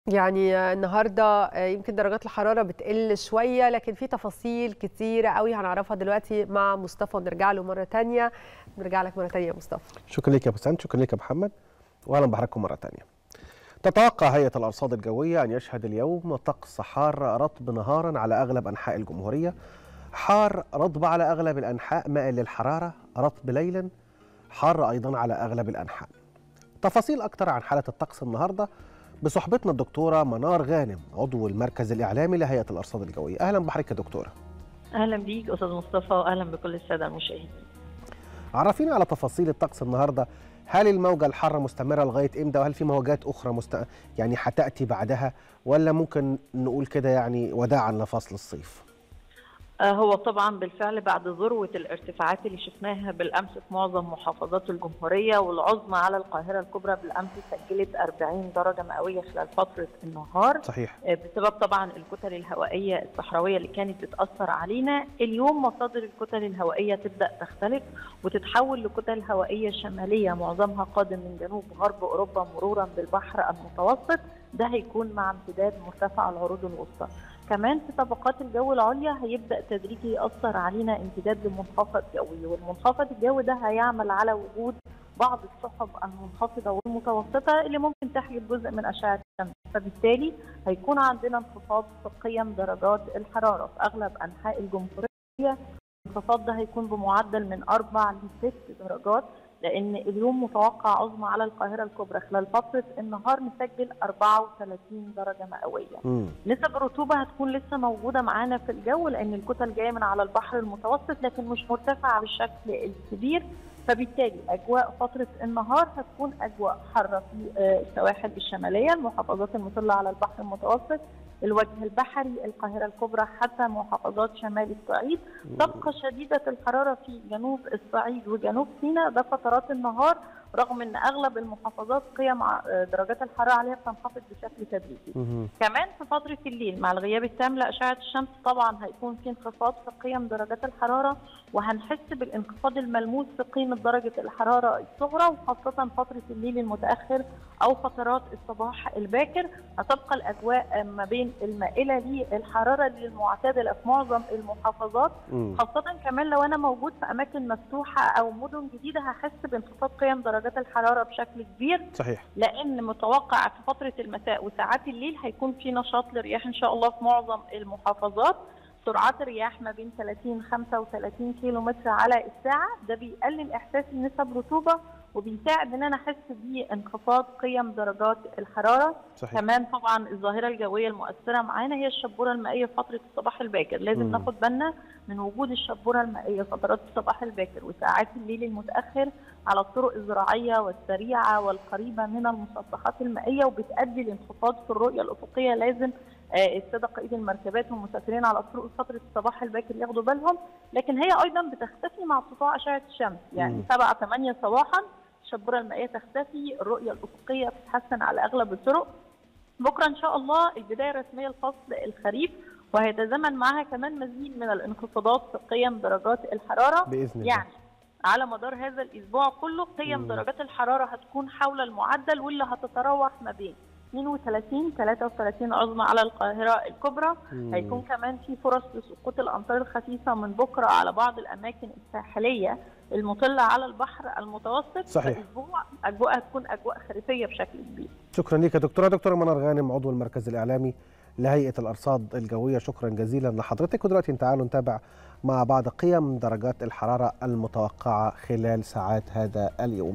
يعني النهارده يمكن درجات الحراره بتقل شويه لكن في تفاصيل كتيره قوي هنعرفها دلوقتي مع مصطفى ونرجع له مره تانية نرجع لك مره تانية يا مصطفى شكرا لك يا بسنت شكرا لك يا محمد واهلا بحضراتكم مره ثانيه تتوقع هيئه الارصاد الجويه ان يشهد اليوم طقس حار رطب نهارا على اغلب انحاء الجمهوريه حار رطب على اغلب الانحاء مائل للحراره رطب ليلا حار ايضا على اغلب الانحاء تفاصيل اكتر عن حاله الطقس النهارده بصحبتنا الدكتوره منار غانم عضو المركز الاعلامي لهيئه الارصاد الجويه اهلا بحضرتك يا دكتوره اهلا بيك استاذ مصطفى واهلا بكل الساده المشاهدين عرفينا على تفاصيل الطقس النهارده هل الموجه الحاره مستمره لغايه امتى وهل في موجات اخرى مست... يعني هتاتي بعدها ولا ممكن نقول كده يعني وداعا لفصل الصيف هو طبعا بالفعل بعد ذروه الارتفاعات اللي شفناها بالامس في معظم محافظات الجمهوريه والعظمى على القاهره الكبرى بالامس سجلت 40 درجه مئويه خلال فتره النهار صحيح بسبب طبعا الكتل الهوائيه الصحراويه اللي كانت بتاثر علينا اليوم مصادر الكتل الهوائيه تبدا تختلف وتتحول لكتل هوائيه شماليه معظمها قادم من جنوب غرب اوروبا مرورا بالبحر المتوسط ده هيكون مع امتداد مرتفع العروض الوسطى كمان في طبقات الجو العليا هيبدا تدريجي ياثر علينا امتداد لمنخفض جوي والمنخفض الجوي ده هيعمل على وجود بعض السحب المنخفضه والمتوسطه اللي ممكن تحجب جزء من اشعه الشمس فبالتالي هيكون عندنا انخفاض في قيم درجات الحراره في اغلب انحاء الجمهوريه الانخفاض ده هيكون بمعدل من اربع لست درجات لان اليوم متوقع عظمى على القاهره الكبرى خلال فتره النهار نسجل 34 درجه مئويه. مم. نسب الرطوبه هتكون لسه موجوده معانا في الجو لان الكتل جايه من على البحر المتوسط لكن مش مرتفعه بالشكل الكبير فبالتالي اجواء فتره النهار هتكون اجواء حاره في السواحل الشماليه المحافظات المطله على البحر المتوسط الوجه البحري القاهره الكبرى حتى محافظات شمال الصعيد تبقى شديده الحراره في جنوب الصعيد وجنوب سيناء ده فترات النهار رغم ان اغلب المحافظات قيم درجات الحراره عليها بتنخفض بشكل تدريجي. مم. كمان في فتره الليل مع الغياب التام لاشعه الشمس طبعا هيكون في انخفاض في قيم درجات الحراره وهنحس بالانخفاض الملموس في قيمه درجه الحراره الصغرى وخاصه فتره الليل المتاخر او فترات الصباح الباكر هتبقى الاجواء ما بين المائله للحراره للمعتدله في معظم المحافظات مم. خاصه كمان لو انا موجود في اماكن مفتوحه او مدن جديده هحس بانخفاض قيم درجات الحراره بشكل كبير صحيح لان متوقع في فتره المساء وساعات الليل هيكون في نشاط للرياح ان شاء الله في معظم المحافظات سرعات الرياح ما بين 30 35 كيلو متر على الساعه ده بيقلل احساس نسب رطوبه وبيساعد ان انا احس بانخفاض قيم درجات الحراره صحيح كمان طبعا الظاهره الجويه المؤثره معانا هي الشبوره المائيه في فتره الصباح الباكر لازم مم. ناخد بالنا من وجود الشبوره المائيه فترات الصباح الباكر وساعات الليل المتاخر على الطرق الزراعيه والسريعه والقريبه من المسطحات المائيه وبتؤدي لانخفاض في الرؤيه الافقيه لازم آه، الساده قائد المركبات والمسافرين على الطرق فتره الصباح الباكر ياخدوا بالهم لكن هي ايضا بتختفي مع سطوع اشعه الشمس يعني مم. 7 8 صباحا الشبوره المائيه تختفي الرؤيه الافقيه بتتحسن على اغلب الطرق بكره ان شاء الله البدايه الرسميه لفصل الخريف وهيتزامن معها كمان مزيد من الانخفاضات في قيم درجات الحراره باذن الله يعني على مدار هذا الاسبوع كله قيم مم. درجات الحراره هتكون حول المعدل واللي هتتراوح ما بين 32 33 عظمى على القاهره الكبرى مم. هيكون كمان في فرص لسقوط الامطار الخفيفه من بكره على بعض الاماكن الساحليه المطله على البحر المتوسط صحيح. الاسبوع اجواء هتكون اجواء خريفيه بشكل كبير شكرا لك يا دكتوره دكتوره منار غانم عضو المركز الاعلامي لهيئه الارصاد الجويه شكرا جزيلا لحضرتك ودلوقتي تعالوا نتابع مع بعض قيم درجات الحراره المتوقعه خلال ساعات هذا اليوم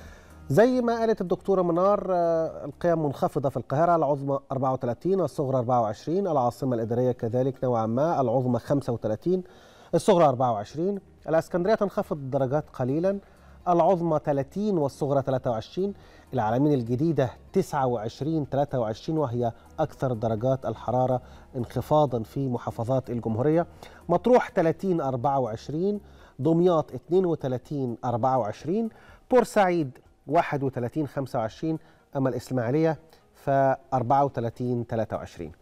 زي ما قالت الدكتوره منار آه، القيم منخفضه في القاهره العظمى 34 الصغرى 24 العاصمه الاداريه كذلك نوعا ما العظمى 35 الصغرى 24 الاسكندريه تنخفض الدرجات قليلا العظمى 30 والصغرى 23 العالمين الجديدة 29 23 وهي أكثر درجات الحرارة انخفاضا في محافظات الجمهورية مطروح 30 24 دمياط 32 24 بورسعيد 31 25 أما الإسماعيلية ف 34 23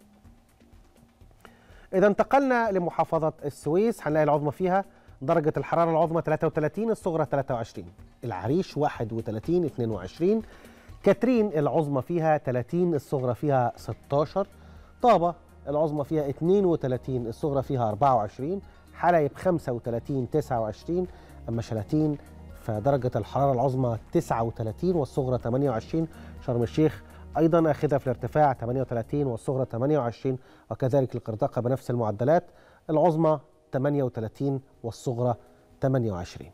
إذا انتقلنا لمحافظة السويس هنلاقي العظمى فيها درجة الحرارة العظمى 33 الصغرى 23 العريش 31 22 كاترين العظمى فيها 30 الصغرى فيها 16 طابة العظمى فيها 32 الصغرى فيها 24 حلايب 35 29 أما شلاتين فدرجة الحرارة العظمى 39 والصغرى 28 شرم الشيخ أيضا أخذها في الارتفاع 38 والصغرى 28 وكذلك القرطاقة بنفس المعدلات العظمى 38 والصغرى 28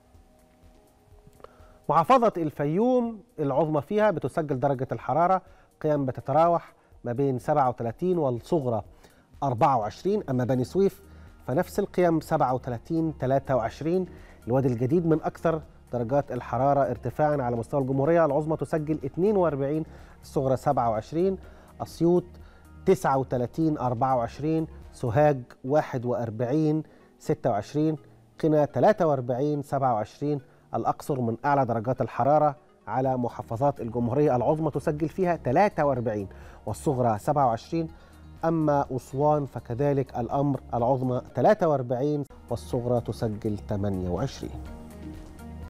محافظة الفيوم العظمى فيها بتسجل درجة الحرارة قيم بتتراوح ما بين 37 والصغرى 24 أما بني سويف فنفس القيم 37 23 الوادي الجديد من أكثر درجات الحرارة ارتفاعا على مستوى الجمهورية العظمى تسجل 42 الصغرى 27 أسيوط 39 24 سوهاج 41 26 قنا 43 27 الأقصر من أعلى درجات الحرارة على محافظات الجمهورية العظمى تسجل فيها 43 والصغرى 27 أما أسوان فكذلك الأمر العظمى 43 والصغرى تسجل 28